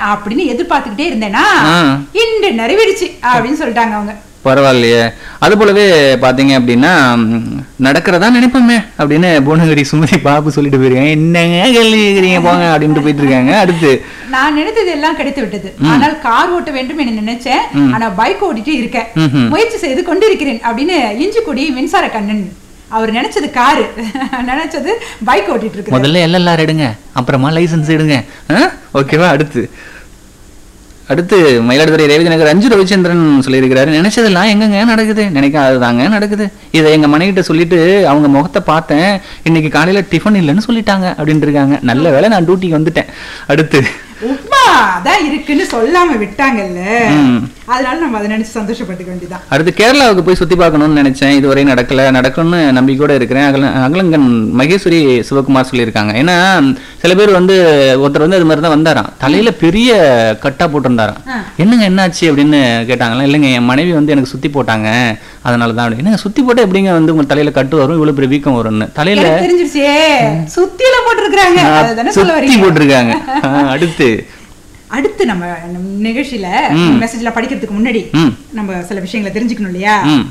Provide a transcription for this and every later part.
அப்படின்னு எதிர்பார்த்துக்கிட்டே இருந்தேனா ஆ. இன்று நிறைவேறிச்சு அப்படின்னு சொல்லிட்டாங்க அவங்க பரவாயில்லையே அது போலவே பாத்தீங்க அப்படின்னா ம், நடக்கிறதா நினைப்போமே அப்படின்னு புவனகிரி சுமதி பாபு சொல்லிட்டு போயிருக்காங்க என்னங்க கேள்வி கேக்குறீங்க போங்க அப்படின்ட்டு போயிட்டு இருக்காங்க அடுத்து நான் நினைத்தது எல்லாம் கிடைத்து விட்டது ஆனால் கார் ஓட்ட வேண்டும் என நினைச்சேன் ஆனா பைக் ஓட்டிட்டு இருக்கேன் ம்ஹும். முயற்சி செய்து கொண்டிருக்கிறேன் அப்படின்னு இஞ்சிக்குடி மின்சார கண்ணன் அவர் நினைச்சது காரு நினைச்சது பைக் ஓட்டிட்டு இருக்கு முதல்ல எல்எல்ஆர் எடுங்க அப்புறமா லைசென்ஸ் எடுங்க ஆ? ஓகேவா அடுத்து அடுத்து மயிலாடுதுறை ரேவதி நகர் அஞ்சு ரவிச்சந்திரன் சொல்லியிருக்கிறாரு நினைச்சதெல்லாம் எங்கங்க நடக்குது நினைக்காததாங்க நடக்குது இதை எங்க மனைவிட்ட சொல்லிட்டு அவங்க முகத்தை பார்த்தேன் இன்னைக்கு காலையில டிஃபன் இல்லைன்னு சொல்லிட்டாங்க அப்படின்ட்டு இருக்காங்க நல்ல வேளை நான் டியூட்டிக்கு வந்துட்டேன் அடுத்து உப்மா அதான் இருக்குன்னு சொல்லாம விட்டாங்கல்ல ம். அதனால நம்ம அதை நினைச்சு சந்தோஷப்பட்டுக்க வேண்டியதான் அடுத்து கேரளாவுக்கு போய் சுத்தி பார்க்கணும்னு நினைச்சேன் இதுவரை நடக்கல நடக்கும்னு நம்பிக்கையோட இருக்கிறேன் அகல அகலங்கன் மகேஸ்வரி சிவகுமார் சொல்லியிருக்காங்க ஏன்னா சில பேர் வந்து ஒருத்தர் வந்து அது மாதிரி தான் வந்தாராம் தலையில பெரிய கட்டா போட்டிருந்தாராம் ஆ. என்னங்க என்னாச்சு அப்படின்னு கேட்டாங்களா இல்லைங்க என் மனைவி வந்து எனக்கு சுத்தி போட்டாங்க அதனால தான் அப்படி என்னங்க சுத்தி போட்டா எப்படிங்க வந்து உங்க தலையில கட்டு வரும் இவ்வளவு பெரிய வீக்கம் வரும்னு தலையில எனக்கு தெரிஞ்சிருச்சே சுத்தியில போட்டிருக்கிறாங்க அதுதானே சொல்ல சுத்தி வரீங்க போட்டிருக்காங்க ஆ, அடுத்து அடுத்து நம்ம நம்ம நிகழ்ச்சியில ம். மெசேஜ்ல படிக்கிறதுக்கு முன்னாடி ம். நம்ம சில விஷயங்களை தெரிஞ்சுக்கணும் இல்லையா ம்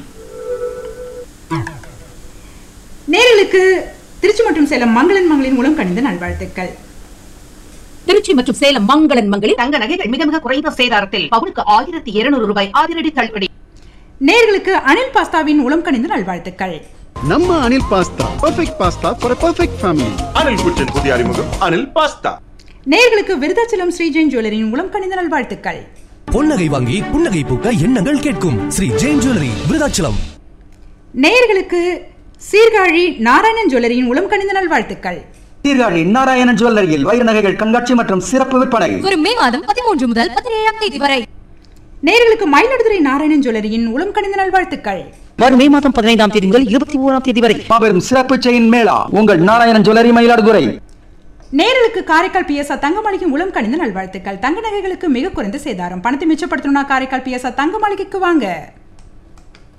நேர்களுக்கு திருச்சி மற்றும் சேலம் மங்களன் மங்களின் மூலம் கணிந்த நல்வாழ்த்துக்கள் திருச்சி மற்றும் சேலம் மங்களன் மங்களில் தங்க நகைகள் மிக மிக குறைந்த சேதாரத்தில் பவுனுக்கு ஆயிரத்தி இருநூறு ரூபாய் அதிரடி தள்ளுபடி நேர்களுக்கு அனில் பாஸ்தாவின் மூலம் கணிந்த நல்வாழ்த்துக்கள் ನಮ್ಮ Anil pasta perfect pasta for a perfect family Anil குச்சின் புதிய அறிமுகம் அனில் பாஸ்தா நேர்களுக்கு விருதாச்சலம் ஸ்ரீஜெயின் ஜுவல்லரியின் மூலம் கணிந்த நல்வாழ்த்துக்கள் பொன்னகை வாங்கி புன்னகை பூக்க எண்ணங்கள் கேட்கும் ஸ்ரீ ஜெயின் ஜுவல்லரி விருதாச்சலம் நேர்களுக்கு சீர்காழி நாராயணன் ஜுவல்லரியின் மூலம் கணிந்த நல்வாழ்த்துக்கள் சீர்காழி நாராயணன் ஜுவல்லரியில் வைர நகைகள் கண்காட்சி மற்றும் சிறப்பு விற்பனை வரும் மே மாதம் பதிமூன்று முதல் பதினேழாம் தேதி வரை நேர்களுக்கு மயிலாடுதுறை நாராயணன் ஜுவல்லரியின் மூலம் கணிந்த நல்வாழ்த்துக்கள் வரும் மே மாதம் பதினைந்தாம் தேதி முதல் இருபத்தி ஓராம் தேதி வரை மாபெரும் சிறப்பு செயின் மேளா உங்கள் நாராயணன் ஜுவல்லரி மயிலாடுதுறை நேர்களுக்கு காரைக்கால் பிஎஸ்ஆ தங்க மாளிகை மூலம் கணிந்த நல்வாழ்த்துக்கள் தங்க நகைகளுக்கு மிக குறைந்த சேதாரம் பணத்தை மிச்சப்படுத்தணும்னா காரைக்கால் பிஎஸ்ஆ தங்க மாளிகைக்கு வாங்க